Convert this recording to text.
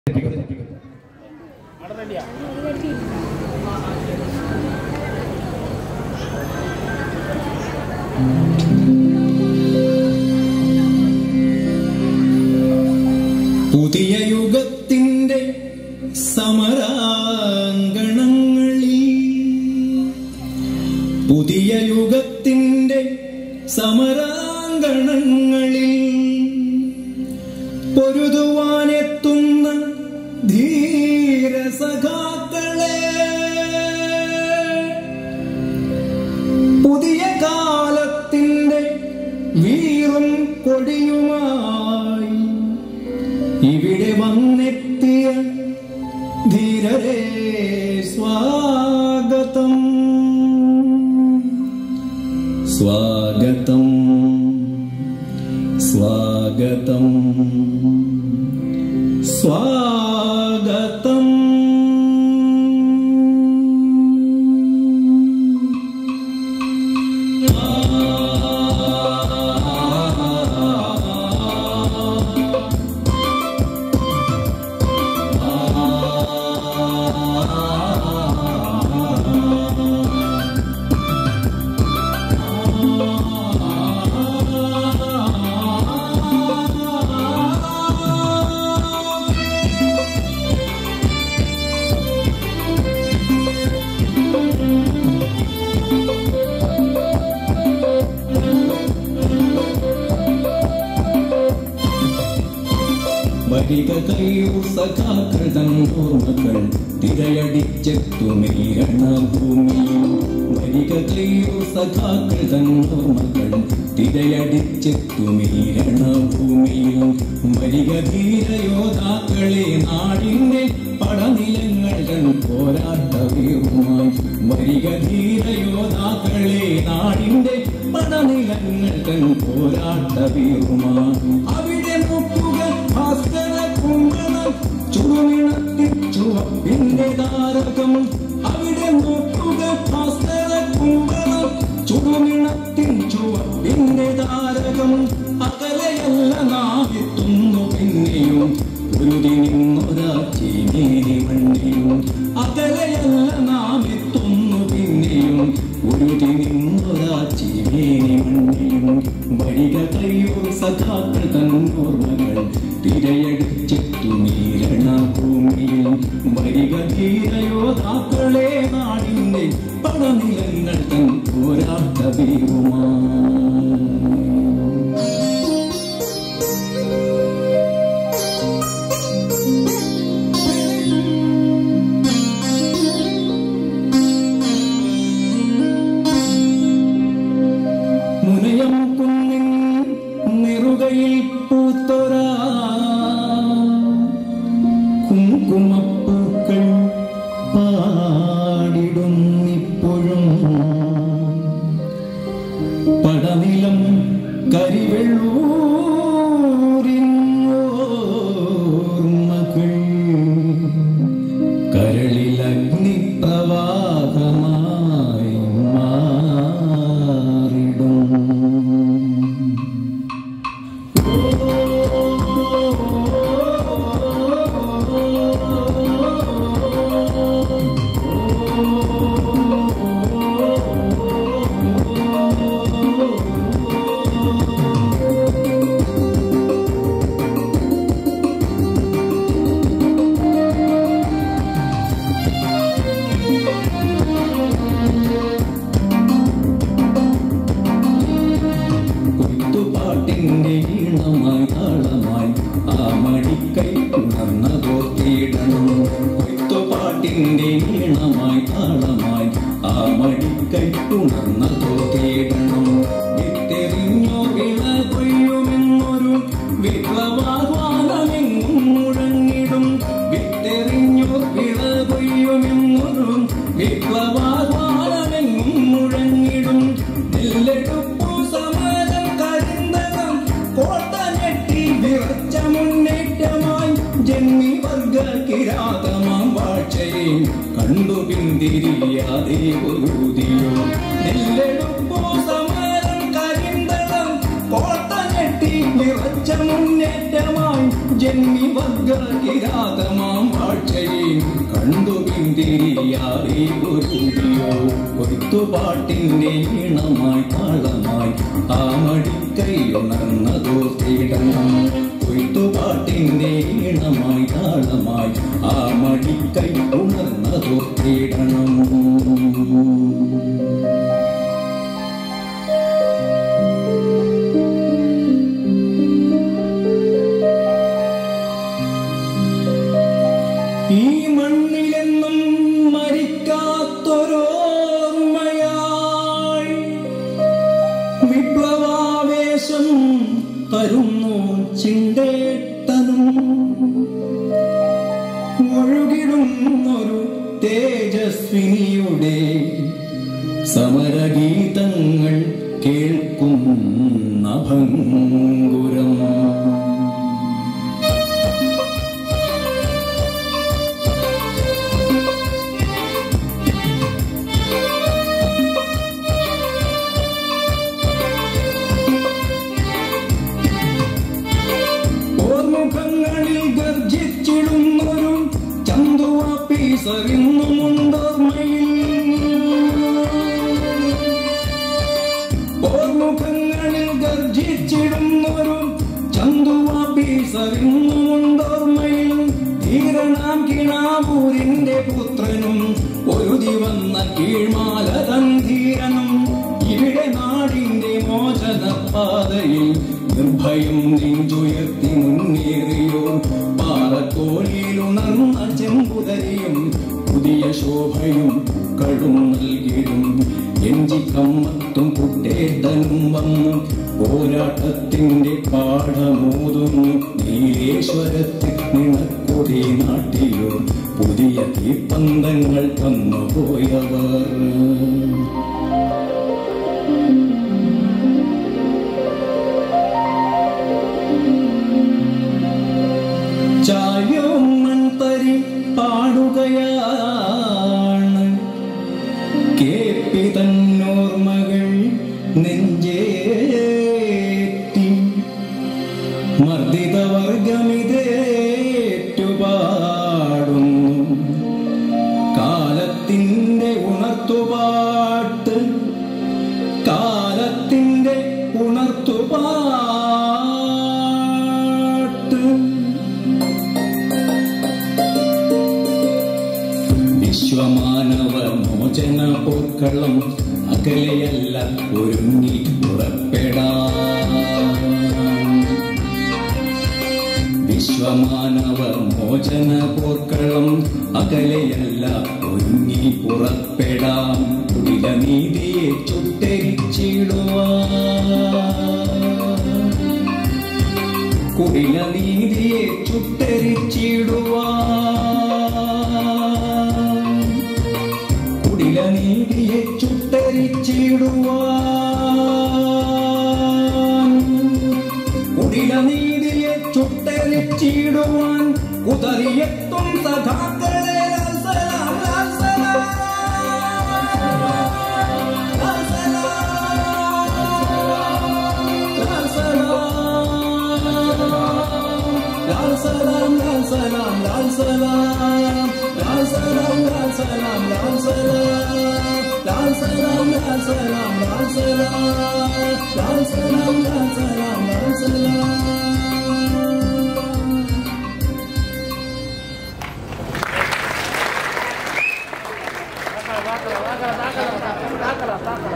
പുതിയ യുഗത്തിന്റെ സമരാങ്കണങ്ങളിൽ പുതിയ യുഗത്തിന്റെ സമരാങ്കണങ്ങളിൽ പൊരുതുവാനെത്തുന്ന ധീരസഖാക്കളെ പുതിയ കാലത്തിന്റെ വീറും കൊടിയുമായി ഇവിടെ വന്നെത്തിയ ധീരരെ സ്വാഗതം സ്വാഗതം സ്വാഗതം സ്വാഗതം വരിക കയ്യൂർ സഖാകൃതം ഓർമ്മകൾ തിരയടിച്ചെത്തുമീരണ ഭൂമിയിൽ വരിക കയ്യൂർ സഖാകൃതം ഓർമ്മകൾ തിരയടിച്ചെത്തുമീരണ ഭൂമിയിൽ വരിക ധീരയോദ്ധാക്കളെ നാടിന്റെ പടനിലങ്ങൾ തൻ പോരാട്ട വീറുമായി വരിക ധീരയോദ്ധാക്കളെ നാടിന്റെ പടനിലങ്ങൾ തൻ പോരാട്ട വീറുമായി അവിടെ നോക്കുക ഭാസ്കര കുമ്മണം ചുടുനിണത്തിൽ ചുവപ്പിന്റെ താരകം അവിടെ നോക്കുക ഭാസ്കര കുമ്മണം ചുടുനിണത്തിൽ ചുവപ്പിന്റെ താരകം അകലെയല്ല നാവിത്തുന്നു പിന്നെയും ഉരുതി നിന്നൊരാ ചീനേരി മണ്ണിയും അകലെയല്ല നാവിത്തുന്നു പിന്നെയും ഉരുതി നിന്നൊരാ ചീനേരി മണ്ണിയും വരിക കയ്യൂർ സഖാക്കൾ തൻ ഓർമ്മകൾ തിരയടിച്ചെത്തു നീരണ ഭൂമിയിൽ വരിക ധീരയോധാക്കളെ നാടിന്റെ പടനിലങ്ങൾ തൻ പോരാട്ട വീറുമാ മുനയം കുന്നിൻ നെറുകയിൽ പൂത്തൊരാ കുങ്കുമപ്പൂക്കൾ പാടിടുന്നിപ്പോഴും പടനിലം കരിവെള്ളൂരിന്നോർമ്മകൾ കരളിലഗ്നി പ്രവാഹമായി മാറിടും കുത്തുപാട്ടിന്റെ ഈണമായി താളമായി ആ മടിക്കൈ ഉണർന്നതോ തീടണം കുത്തുപാട്ടിന്റെ ഈണമായി താളമായി ആ മടിക്കൈ ഉണർന്നതോ തീടണം വിത്തെറിഞ്ഞോ വിള കൊയ്യുമെന്നൊരു വിപ്ലവാഹ്വാനമെങ്ങും മുഴങ്ങിടും വിത്തെറിഞ്ഞോ വിള കൊയ്യുമെന്നൊരു വിപ്ലവാഹ്വാനമെങ്ങും മുഴങ്ങിടും നെല്ലെടുപ്പു സമരം കരിന്തകം കോട്ട ഞെട്ടി വിറച്ച മുന്നേറ്റമായി ജന്മി വർഗ കിരാതമാം വാഴ്ചയെ കണ്ടു പിന്തിരിയാതെ ഒരുതിയോ നെല്ലെടുപ്പു സമരം കരിന്തകം കോട്ട ഞെട്ടി വിറച്ച മുന്നേറ്റമായി ജന്മി വർഗ കിരാതമാം കാഴ്ചയെ കണ്ടു പിന്തിരിയാതെ ഒരുതിയോ കൊയ്ത്തുപാട്ടിന്റെ ഈണമായി താളമായി ആ മടിക്കൈയുണർന്നതോ തീടണം കൊയ്ത്തുപാട്ടിന്റെ ഈണമായി താളമായി ആ മടിക്കൈ ഉണർന്നതോ തീടണം ഈ മണ്ണിലെന്നും മരിക്കാത്തൊരോർമ്മയായി വിപ്ലവാവേശം തരുന്നു ചിന്തേട്ടനും ഒഴുകിടുന്നൊരു തേജസ്വിനിയുടെ സമരഗീതങ്ങൾ കേൾക്കുന്ന ഭംഗുരം ഓർമുഖങ്ങളിൽ ഗർജിച്ചിടുന്നൊരു ചന്തുവാപ്പീസറിന്നുമുണ്ടോർമ്മയിൽ ഓർമുഖങ്ങളിൽ ഗർജിച്ചിടുന്നൊരു ചന്തുവാപ്പീസറിന്നുമുണ്ടോർമ്മയിൽ ധീരനാം കിണാപൂരിന്റെ പുത്രനും ഒരു ദിവന്ന കീഴ്മാല തന്ധീരനും ഇവിടെ നാടിന്റെ മോചന പാതയിൽ നിർഭയം നെഞ്ചുയർത്തി മുന്നേറിയോ പാറക്കോളിയിലുണർന്ന ചെമ്പുതരിയും പുതിയ ശോഭയും കടും നൽകിയും എഞ്ചിക്കമ്മത്തും കുട്ടേട്ടനും വന്നു പോരാട്ടത്തിന്റെ പാഠമോതുന്നു നീലേശ്വരത്തിൽ നിണക്കൊടി നാട്ടിലോ പുതിയ തീപ്പന്തങ്ങൾ തന്നുപോയവർ ചായവും മൺതരി പാടുകയാണ് കേപ്പി തന്നോർമ്മകൾ നെഞ്ചേറ്റി മർദ്ദിത വർഗമിതേറ്റുപാടുന്നു കാലത്തിന്റെ ഉണർത്തുപാട്ട് കാലത്തിന്റെ ഉണർത്തുപാട്ട് വിശ്വമാനവ മോചന പോർക്കളം അകലെയല്ല ഒരുങ്ങി പുറപ്പെടാം വിശ്വമാനവ മോചന പോർക്കളം അകലെയല്ല ഒരുങ്ങി പുറപ്പെടാം കുടില നീതിയെ ചുട്ടരിച്ചിടുവാൻ കുടില നീതിയെ ചുട്ടരിച്ചിടുവാൻ കുടില നീതിയെ ചുട്ടരിച്ചിടുവാൻ കുടില നീതിയെ ചുട്ടരിച്ചിടുവാൻ കുതറിയെത്തും സഖാക്കളെ ലാൽ സലാം, ലാൽ സലാം. ലാൽ സലാം. ലാൽ സലാം. ലാൽ സലാം, ലാൽ സലാം, ലാൽ സലാം. ലാൽ സലാം, ലാൽ സലാം, ലാൽ സലാം. ലാൽ സലാം, ലാൽ സലാം, ലാൽ സലാം. ലാൽ സലാം, ലാൽ സലാം, ലാൽ സലാം.